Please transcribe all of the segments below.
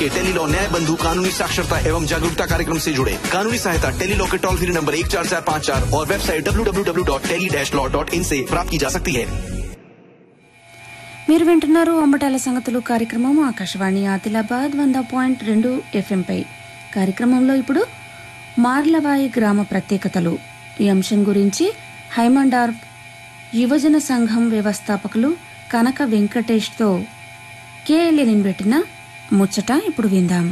Tele-Law न्याय बंधु कानूनी साक्षरता एवं जागरूकता कार्यक्रम से जुड़े कानूनी सहायता टेलीलॉ के टोल फ्री नंबर एक चार चार पाँच चार और website W W W dot tele dash law dot in से प्राप्त की जा सकती है మీరు వింటున్నారు అంబటాల సంగతులు కార్యక్రమం ఆకాశవాణి ఆదిలాబాద్ వంద పాయింట్ రెండు ఎఫ్ఎంపై కార్యక్రమంలో ఇప్పుడు మార్లవాయి గ్రామ ప్రత్యేకతలు ఈ అంశం గురించి హైమండార్ యువజన సంఘం వ్యవస్థాపకులు కనక వెంకటేష్తో కేఎల్ఎన్ పెట్టిన ముచ్చట ఇప్పుడు విందాం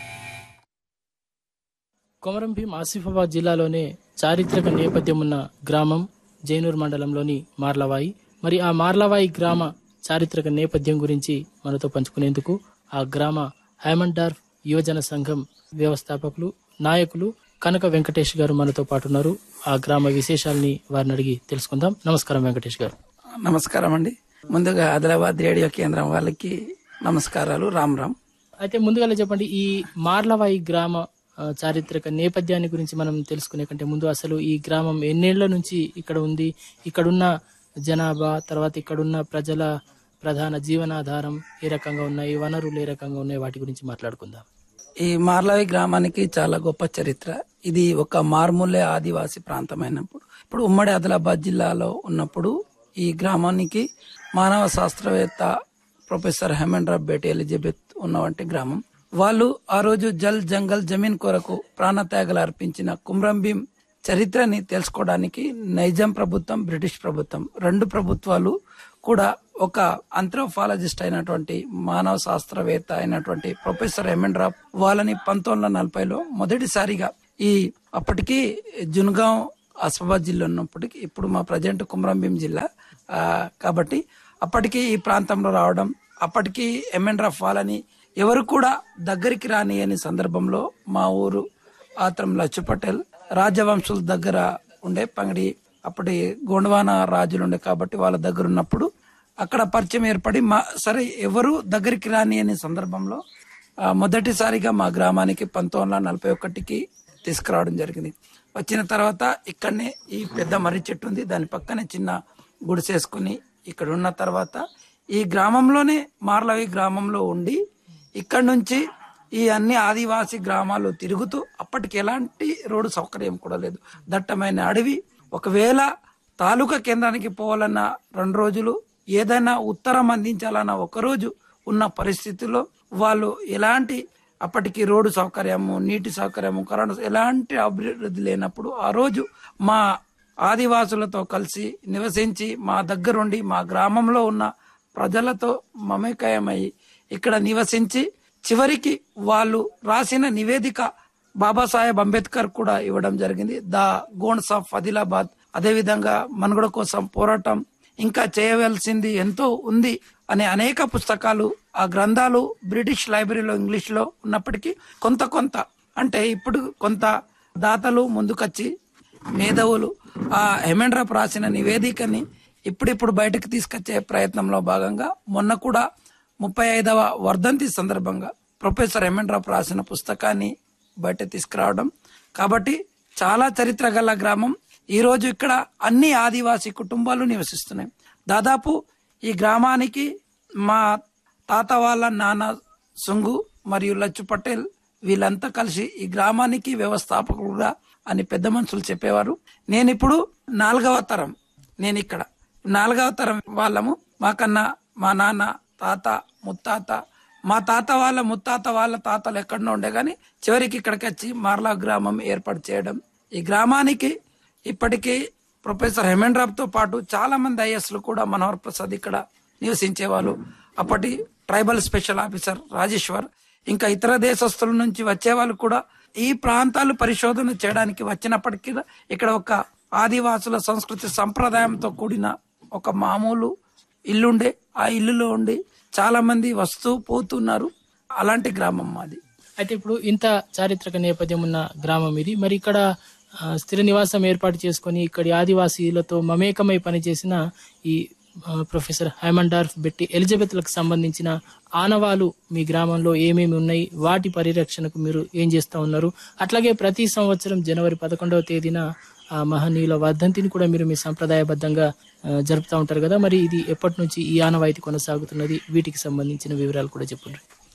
కొమరం భీం ఆసిఫాబాద్ జిల్లాలోనే చారిత్రక నేపథ్యం ఉన్న గ్రామం జైనూర్ మండలంలోని మార్లవాయి మరి ఆ మార్లవాయి గ్రామ చారిత్రక నేపథ్యం గురించి మనతో పంచుకునేందుకు ఆ గ్రామ హైమండార్ఫ్ యువజన సంఘం వ్యవస్థాపకులు నాయకులు కనక వెంకటేష్ గారు మనతో పాటు ఉన్నారు ఆ గ్రామ విశేషాలని వారిని అడిగి తెలుసుకుందాం నమస్కారం వెంకటేష్ గారు నమస్కారం అండి ముందుగా ఆదిలాబాద్ రేడియో కేంద్రం వాళ్ళకి నమస్కారాలు రామ్ రామ్ అయితే ముందుగా చెప్పండి ఈ మార్లవాయి గ్రామ ఆ, చారిత్రక నేపథ్యాన్ని గురించి మనం తెలుసుకునే కంటే ముందు అసలు ఈ గ్రామం ఎన్నేళ్ల నుంచి ఇక్కడ ఉంది ఇక్కడున్న జనాభా తర్వాత ఇక్కడున్న ప్రజల ప్రధాన జీవనాధారం ఏ రకంగా ఉన్నాయి వనరులు ఏ రకంగా ఉన్నాయి వాటి గురించి మాట్లాడుకుందాం ఈ మార్లవి గ్రామానికి చాలా గొప్ప చరిత్ర ఇది ఒక మార్మూలే ఆదివాసి ప్రాంతమైనప్పుడు ఇప్పుడు ఉమ్మడి ఆదిలాబాద్ జిల్లాలో ఉన్నప్పుడు ఈ గ్రామానికి మానవ శాస్త్రవేత్త ప్రొఫెసర్ హేమండ్రావ్ బేటి ఎలిజబెత్ ఉన్నవంటి గ్రామం వాళ్ళు ఆ రోజు జల్ జంగల్ జమీన్ కొరకు ప్రాణత్యాగాలు అర్పించిన కుమ్రం భీం చరిత్రని తెలుసుకోవడానికి నైజాం ప్రభుత్వం బ్రిటిష్ ప్రభుత్వం రెండు ప్రభుత్వాలు కూడా ఒక అంథ్రోఫాలజిస్ట్ అయినటువంటి మానవ శాస్త్రవేత్త అయినటువంటి ప్రొఫెసర్ ఎమెండ్రాప్ వాళ్ళని పంతొమ్మిది వందల నలభైలో మొదటిసారిగా ఈ అప్పటికి జున్గాం ఆసిఫాబాద్ జిల్లా ఉన్నప్పటికీ ఇప్పుడు మా ప్రజెంట్ కుమ్రంభీం జిల్లా ఆ, కాబట్టి అప్పటికి ఈ ప్రాంతంలో రావడం అప్పటికి ఎమెండ్రాఫ్ వాళ్ళని ఎవరు కూడా దగ్గరికి రాని అనే సందర్భంలో మా ఊరు ఆత్రం లచ్చు పటేల్ రాజవంశుల దగ్గర ఉండే పంగడి అప్పటి గోండవాన రాజులు ఉండే కాబట్టి వాళ్ళ దగ్గర ఉన్నప్పుడు అక్కడ పరిచయం ఏర్పడి మా సరే ఎవరు దగ్గరికి రాని అనే సందర్భంలో ఆ, మొదటిసారిగా మా గ్రామానికి పంతొమ్మిది వందల నలభై ఒకటికి తీసుకురావడం జరిగింది వచ్చిన తర్వాత ఇక్కడనే ఈ పెద్ద మర్రి చెట్టు ఉంది దాని పక్కనే చిన్న గుడిసేసుకుని ఇక్కడ ఉన్న తర్వాత ఈ గ్రామంలోనే మార్లవి గ్రామంలో ఉండి ఇక్కడ నుంచి ఈ అన్ని ఆదివాసి గ్రామాలు తిరుగుతూ అప్పటికి ఎలాంటి రోడ్డు సౌకర్యం కూడా లేదు దట్టమైన అడవి ఒకవేళ తాలూకా కేంద్రానికి పోవాలన్న రెండు రోజులు ఏదైనా ఉత్తరం అందించాలన్న ఒక రోజు ఉన్న పరిస్థితుల్లో వాళ్ళు ఎలాంటి అప్పటికి రోడ్డు సౌకర్యము నీటి సౌకర్యము కరెంటు ఎలాంటి అభివృద్ధి లేనప్పుడు ఆ రోజు మా ఆదివాసులతో కలిసి నివసించి మా దగ్గరుండి మా గ్రామంలో ఉన్న ప్రజలతో మమేకయమై ఇక్కడ నివసించి చివరికి వాళ్ళు రాసిన నివేదిక బాబాసాహెబ్ అంబేద్కర్ కూడా ఇవ్వడం జరిగింది ద గోండ్స్ ఆఫ్ ఆదిలాబాద్ అదేవిధంగా మనుగడ కోసం పోరాటం ఇంకా చేయవలసింది ఎంతో ఉంది అనే అనేక పుస్తకాలు ఆ గ్రంథాలు బ్రిటిష్ లైబ్రరీలో ఇంగ్లీష్ లో ఉన్నప్పటికీ కొంత కొంత అంటే ఇప్పుడు కొంత దాతలు ముందుకొచ్చి మేధావులు ఆ హెమెండ్రాప్ రాసిన నివేదికని ఇప్పుడిప్పుడు బయటకు తీసుకొచ్చే ప్రయత్నంలో భాగంగా మొన్న కూడా ముప్పై ఐదవ వర్ధంతి సందర్భంగా ప్రొఫెసర్ హెమెండ్రాప్ రాసిన పుస్తకాన్ని బయట తీసుకురావడం కాబట్టి చాలా చరిత్ర గల గ్రామం ఈ రోజు ఇక్కడ అన్ని ఆదివాసీ కుటుంబాలు నివసిస్తున్నాయి దాదాపు ఈ గ్రామానికి మా తాత వాళ్ళ నాన్న సుంగు మరియు లచ్చు పటేల్ వీళ్ళంతా కలిసి ఈ గ్రామానికి వ్యవస్థాపకుడుగా అని పెద్ద మనుషులు చెప్పేవారు నేను ఇప్పుడు నాలుగవ తరం నేను ఇక్కడ నాలుగవ తరం వాళ్ళము మాకన్నా మా నాన్న తాత ముత్తాత మా తాత వాళ్ళ ముత్తాత వాళ్ళ తాతలు ఎక్కడనో ఉండే గాని చివరికి ఇక్కడికి వచ్చి మార్లా గ్రామం ఏర్పాటు చేయడం ఈ గ్రామానికి ఇప్పటికీ ప్రొఫెసర్ హెమెండ్రాబ్ తో పాటు చాలా మంది ఐఎస్లు కూడా మనోహర్ ప్రసాద్ ఇక్కడ నివసించేవాళ్ళు అప్పటి ట్రైబల్ స్పెషల్ ఆఫీసర్ రాజేశ్వర్ ఇంకా ఇతర దేశస్తుల నుంచి వచ్చే వాళ్ళు కూడా ఈ ప్రాంతాలు పరిశోధన చేయడానికి వచ్చినప్పటికీ ఇక్కడ ఒక ఆదివాసుల సంస్కృతి సంప్రదాయంతో కూడిన ఒక మామూలు ఇల్లుండే ఆ ఇల్లులో ఉండి చాలా మంది వస్తూ పోతున్నారు అలాంటి గ్రామం మాది అయితే ఇప్పుడు ఇంత చారిత్రక నేపథ్యం ఉన్న గ్రామం ఇది మరి ఇక్కడ ఆ, స్థిర నివాసం ఏర్పాటు చేసుకొని ఇక్కడి ఆదివాసీలతో మమేకమై పనిచేసిన ఈ ఆ, ప్రొఫెసర్ హైమండార్ఫ్ బెట్టి ఎలిజబెత్లకు సంబంధించిన ఆనవాలు మీ గ్రామంలో ఏమేమి ఉన్నాయి వాటి పరిరక్షణకు మీరు ఏం చేస్తా ఉన్నారు అట్లాగే ప్రతి సంవత్సరం జనవరి పదకొండవ తేదీన ఆ మహనీయుల వర్ధంతిని కూడా మీరు మీ సంప్రదాయబద్ధంగా ఆ, జరుపుతా ఉంటారు కదా మరి ఇది ఎప్పటి నుంచి ఈ ఆనవాయితీ కొనసాగుతున్నది వీటికి సంబంధించిన వివరాలు కూడా చెప్పండి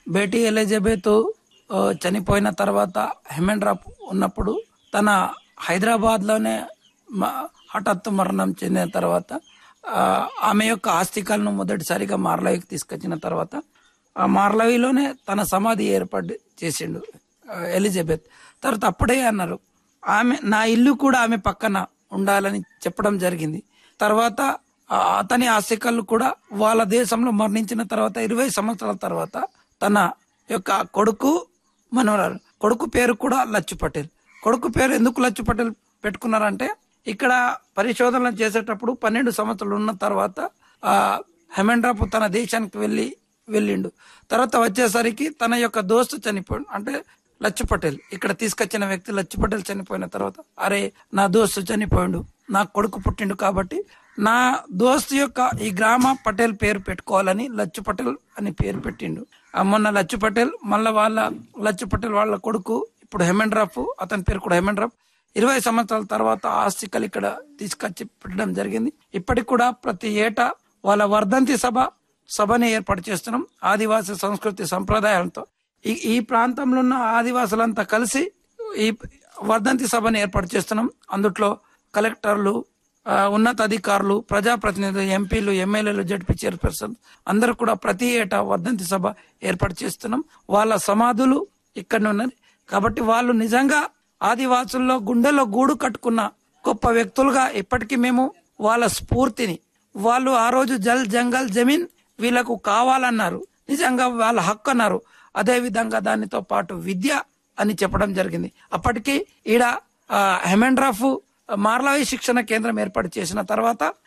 బేటీ ఎలిజబెత్ ఆ, చనిపోయిన తర్వాత హెమెండ్రాప్ ఉన్నప్పుడు తన హైదరాబాద్ లోనే హఠాత్తు మరణం చెందిన తర్వాత ఆ, ఆమె యొక్క ఆస్తికలను మొదటిసారిగా మార్లవికి తీసుకొచ్చిన తర్వాత ఆ మార్లవిలోనే తన సమాధి ఏర్పాటు చేసిండు ఆ, ఎలిజబెత్ తర్వాత అప్పుడే అన్నారు ఆమె నా ఇల్లు కూడా ఆమె పక్కన ఉండాలని చెప్పడం జరిగింది తర్వాత ఆ, అతని ఆస్తికలు కూడా వాళ్ళ దేశంలో మరణించిన తర్వాత ఇరవై సంవత్సరాల తర్వాత తన యొక్క కొడుకు మనవరాలు కొడుకు పేరు కూడా లచ్చు పటేల్ కొడుకు పేరు ఎందుకు లచ్చు పటేల్ పెట్టుకున్నారంటే ఇక్కడ పరిశోధనలు చేసేటప్పుడు పన్నెండు సంవత్సరాలు ఉన్న తర్వాత ఆ హెమెండ్రాపు తన దేశానికి వెళ్ళి వెళ్ళిండు తర్వాత వచ్చేసరికి తన యొక్క దోస్తు చనిపోయాడు అంటే లచ్చు పటేల్ ఇక్కడ తీసుకొచ్చిన వ్యక్తి లచ్చు పటేల్ చనిపోయిన తర్వాత అరే నా దోస్తు చనిపోయిండు నా కొడుకు పుట్టిండు కాబట్టి నా దోస్తు యొక్క ఈ గ్రామ పటేల్ పేరు పెట్టుకోవాలని లచ్చు పటేల్ అని పేరు పెట్టిండు ఆ మొన్న లచ్చు పటేల్ మళ్ళా వాళ్ళ లచ్చు పటేల్ వాళ్ళ కొడుకు ఇప్పుడు హెమెండ్రాఫ్ అతని పేరు కూడా హెమెండ్రాఫ్ ఇరవై సంవత్సరాల తర్వాత ఆస్తికలు ఇక్కడ తీసుకొచ్చి పెట్టడం జరిగింది ఇప్పటికి కూడా ప్రతి ఏటా వాళ్ళ వర్ధంతి సభ సభని ఏర్పాటు చేస్తున్నాం ఆదివాసీ సంస్కృతి సంప్రదాయాలతో ఈ ఈ ప్రాంతంలో ఉన్న ఆదివాసులంతా కలిసి ఈ వర్ధంతి సభని ఏర్పాటు చేస్తున్నాం అందుట్లో కలెక్టర్లు ఆ, ఉన్నతాధికారులు ప్రజాప్రతినిధులు ఎంపీలు ఎమ్మెల్యేలు జడ్పీ చైర్పర్సన్ అందరూ కూడా ప్రతి ఏటా వర్ధంతి సభ ఏర్పాటు చేస్తున్నాం వాళ్ళ సమాధులు ఇక్కడ ఉన్నది కాబట్టి వాళ్ళు నిజంగా ఆదివాసుల్లో గుండెలో గూడు కట్టుకున్న గొప్ప వ్యక్తులుగా ఇప్పటికీ మేము వాళ్ళ స్ఫూర్తిని వాళ్ళు ఆ రోజు జల్ జంగల్ జమీన్ వీళ్ళకు కావాలన్నారు నిజంగా వాళ్ళ హక్కు అన్నారు అదే విధంగా దానితో పాటు విద్య అని చెప్పడం జరిగింది అప్పటికి ఈడ ఆ, హెమెండ్రాఫ్ మార్లావి శిక్షణ కేంద్రం ఏర్పాటు చేసిన తర్వాత